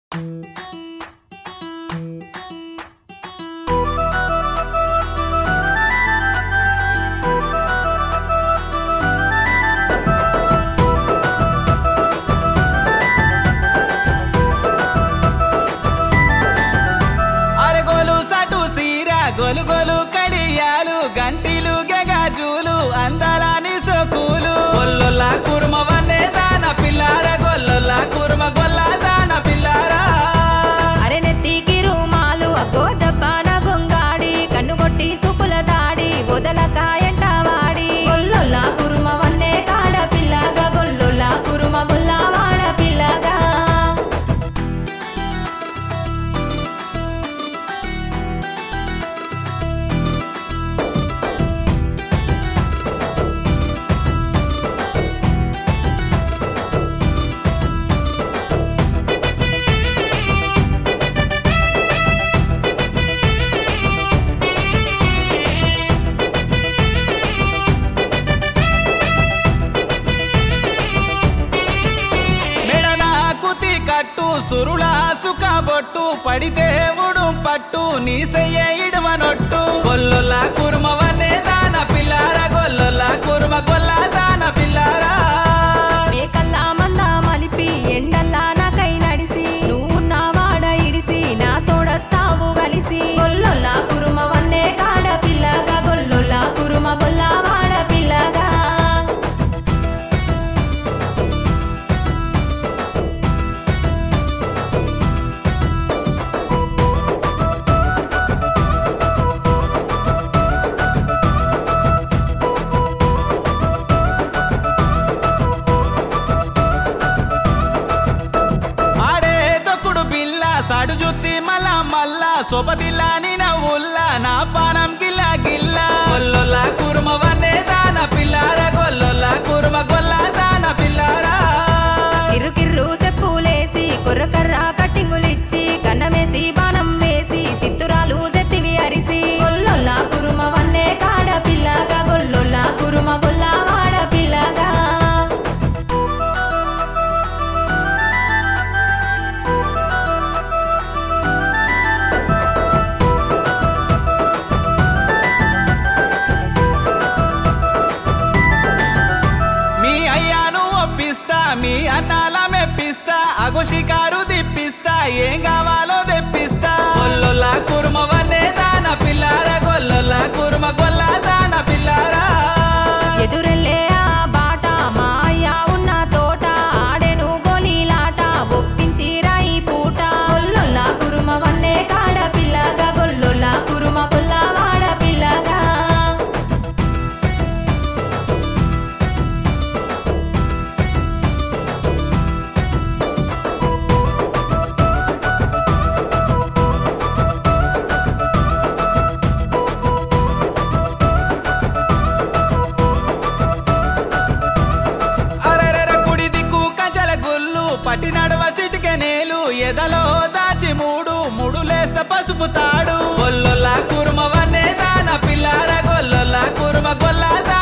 అరగోలు సటు సీర గొలు గొలు కడియాలు గంటిలు గెగాజులు అందాలని సొకులు గొల్లొల్ల కుర్మ వన్నే దాన పిల్లార గొల్లొల్ల కుర్మ గొల్ల దాన పిల్లారా అరె నెత్తికి రూమాలు అగ్గో జబ్బాన గొంగాడి కన్ను కొట్టి సుపుల దాడి వదలకాయంట వాడి గొల్లొల్ల కురుమ వన్నే కాడ పిల్లగా గొల్లొల్ల కురుమ గొల్ల వాడ పిల్లగా మెడల కుతి కట్టు సురుల సుఖ బొట్టు పడితే ఉడుం పట్టు నీ సెయ్య ఇడవనొట్టు గొల్లొల్ల కుర్మ వన్నే దాన పిల్లార గొల్లొల్ల కుర్మ గొల్ల దాన పిల్లారా మేకల్లా మంద మలిపి ఎండల్లా నాకై నడిసి నువ్వున్న వాడ ఇడిసి నా తోడస్తావు కలిసి గొల్లొల్ల కురుమ వన్నే కాడ పిల్లగా గొల్లొల్ల కురుమ గొల్ల వాడ పిల్లగా ఆడే తొక్కుడు బిల్ల సాడు జుత్తి మల్ల మల్ల సొపతిల్లాని నవ్వుల్లా నా పానం గిల్ల గిల్ల గొల్లొల్ల కుర్మ వన్నే దాన పిల్లార గొల్లొల్ల కుర్మ గొల్ల దాన పిల్లారా కిర్రు కిర్రు చెప్పులేసి కొర్రకర్ర కట్టింగులిచ్చి కన్నమేసి బాణం వేసి సిత్తురాలు సెత్తివి అరిసి గొల్లొల్ల కురుమ వన్నే కాడ పిల్లగా గొల్లొల్ల కురుమ గొల్ల వాడ పిల్లగా మీ అయ్యాను ఒప్పిస్తా మీ అన్నాల మెప్పిస్తా అగు షికారు తిప్పిస్తా ఏం కావాలో తెప్పిస్తా గొల్లొల్ల కుర్మ వన్నే దాన పిల్లార గొల్లొల్ల కుర్మ గొల్ల దాన పిల్లారా ఎదురెళ్ళే ఆ బాట మా అయ్య ఉన్న తోట ఆడెను గోలీలాట ఒప్పించి రాయి పూట గొల్లొల్ల కురుమ వన్నే కాడ పిల్లగా గొల్లొల్ల కురుమ గొల్ల వాడ పిల్లగా అరెరెర కుడి దిక్కు కంచెల గుల్లు పట్టి నడవ సిటికె నేలు ఎదలో దాచి మూడు ముడులేస్త పసుపు తాడు గొల్లొల్ల కుర్మ వన్నే దాన పిల్లార గొల్లొల్ల కుర్మ గొల్ల దాన